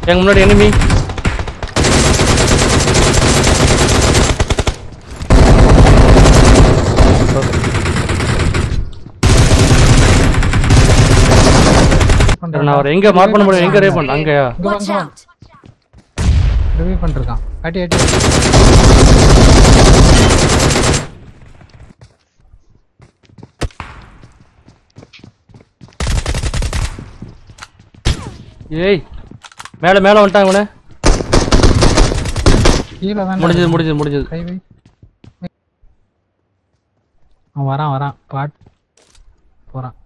எங்க முன்னாடி enemy நான் அவரை எங்க மார்க் பண்ண முடியும் எங்க ரே பண்ண அங்கயா இங்க Watch வாங்க out! ரிவ்யூ பண்ணிருக்கான் அடி அடி ஏய் மேல மேல வந்துட்டான் இவனே கீழே தான் முடிஞ்சது முடிஞ்சது முடிஞ்சது கை வை அவன் வரான் வரான் பாட் போறான்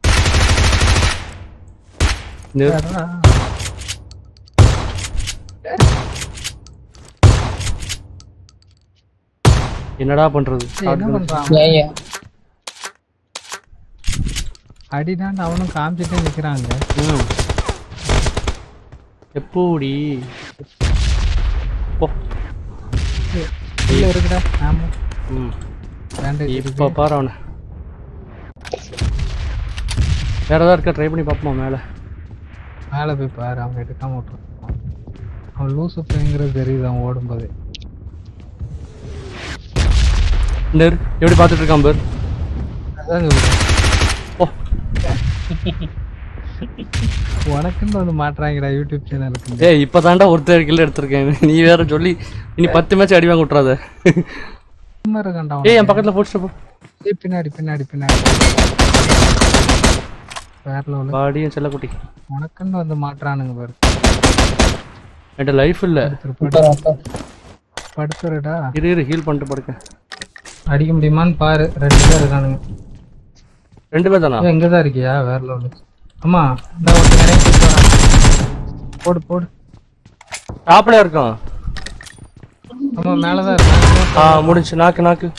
நிறு. அடடா. என்னடா பண்றது ஏய், என்ன பண்றான் ஏன் ஏன் அடிதான் அவனும் காமிச்சிட்டே நிக்கிறாங்க ம். எப்படி போ கீழே இருக்குடா ஆமா ம் பேண்டேஜ் இப்ப பாரு அவனை வேற ஏதாவது இருக்கா ட்ரை பண்ணி பார்ப்போமா மேல மேல போய் பாரு அவன் எடுக்காம விட்டுருக்கான் அவன் லூசு பிள்ளைங்கிறது தெரியுது அவன் ஓடும்போது இந்த இரு, எப்படி பார்த்துட்டு இருக்கான் பேர் அதான் சொல்றேன். ஓ உனக்குன்னு வந்து மாட்டுறாங்கடா யூடியூப் சேனலுக்கு ஏய் இப்ப தாண்டா ஒருத்தர் கில்ல எடுத்திருக்கேன் நீ வேற சொல்லி இனி பத்து மேட்ச் அடி வாங்க விட்றாத சும்மா இருக்கான்டா ஏய் என் பக்கத்துல போட்டு போ ஏய், பின்னாடி பின்னாடி பின்னாடி வேற லெவலு பாடியும் செல்லக்குட்டி உனக்குன்னு வந்து மாட்டுறானுங்க பாரு என்கிட்ட லைஃப் இல்ல படுத்துரு, படுத்துருடா இரு இரு ஹீல் பண்ணிட்டு படுக்க அடிக்க முடியுமான்னு பாரு ரெண்டு பேர் இருக்கானுங்க ரெண்டு பேர் தானா ஏய், இங்கதான் இருக்கியா வேற லெவலு ஆமா இந்த ஒருத்தன் இறங்கி போயிட்டு வரான். போடு போடு டாப்ல இருக்கான் ஆமா மேலதான் இருக்கான் ஆ முடிஞ்சு நாக்கு நாக்கு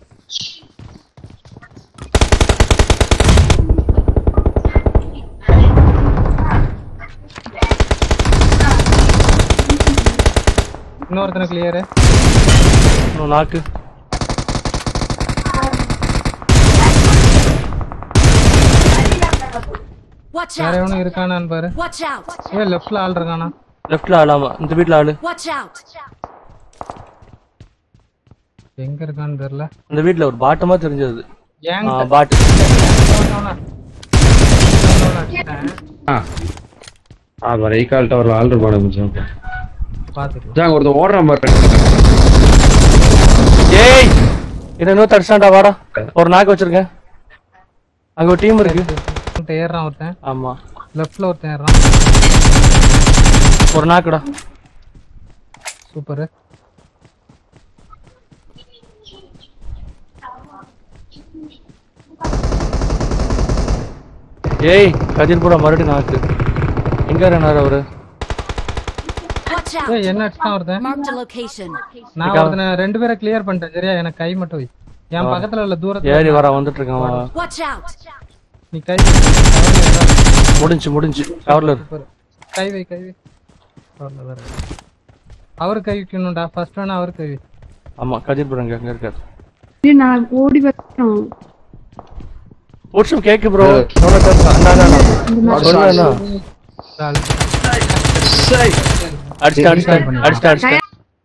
இன்னொருத்தனை கிளியரு இன்னும் நாக்கு Watch வேற out! எவனும் இருக்கானான்னு பாரு Watch out! ஏ லெஃப்ட்ல ஆள் இருக்கானா லெஃப்ட்ல ஆளாமா இந்த வீட்ல ஆளு Watch out! எங்க இருக்கான்னு தெரியல இந்த வீட்ல ஒரு பாட்டமா தெரிஞ்சது ஏன் பாட்டு ஆ வர ஈக்கால் டவர்ல ஆள் இருப்பானு கொஞ்சம் பாத்துட்டு மச்சான், ஒருத்தன் ஓடுறான் பாரு ஏய் என்ன இன்னும் தடிச்சாண்டா வாடா ஒரு நாக்கு வச்சிருக்கேன் அங்க ஒரு டீம் இருக்கு உன்கிட்ட ஏறுறான் ஒருத்தன் ஆமா லெஃப்ட்ல ஒருத்தன் ஏறுறான் ஒரு நாக்குடா சூப்பர் ஏய் கதிர்புரா மறுபடியும் நாக்கு எங்க இருந்தாரு அவரு Watch out! ஏய் என்ன அடிச்சான் ஒருத்தன் Marked a location. நான் ஒருத்தனை ரெண்டு பேரை கிளியர் பண்ணிட்டேன் சரியா எனக்கு கை மட்டும் வை என் பக்கத்துல உள்ள தூரத்துல ஏறி வர வந்துட்டு இருக்கான் அவன். Watch out! நீ கை முடிஞ்சு முடிஞ்சு கவர்ல இரு. சூப்பர் கை வை கை வை அவ்வளவுதான் இருக்கு. அவரு கை வைக்கணும்டா ஃபர்ஸ்ட் வேணா அவரு கை வை ஆமா கதிர்புரம் அங்க அங்க இருக்காரு இது நான் ஓடி வரட்டும் ஒரு கேக்கு ப்ரோ சொல்லுவேண்ணா அடிச்சிட்டேன் அடிச்சிட்டேன் அடிச்சிட்டேன் அடிச்சிட்டேன்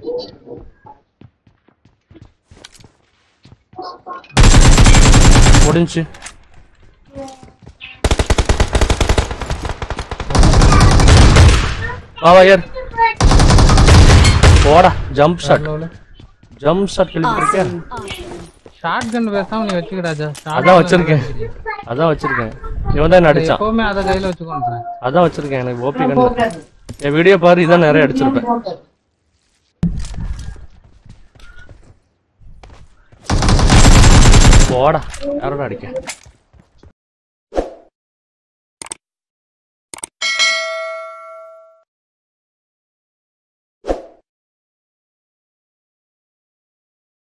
முடிஞ்சு வா வா ஏர் போடா ஜம்ப் ஷாட் ஜம்ப் ஷாட் கிளிட்டு இருக்கேன் ஷார்ட் கன் பேசாம நீ வச்சுக்கடாஜா அதான் வச்சிருக்கேன் அதான் வச்சிருக்கேன் இவன் தான் என்ன அடிச்சான் எப்பவுமே அதை கையில வச்சுக்கோன்றேன் அதான் வச்சிருக்கேன் எனக்கு ஓபி கண்டு என் வீடியோ பாரு இதான் நிறைய அடிச்சிருப்பேன் போடா யாரோட அடிக்க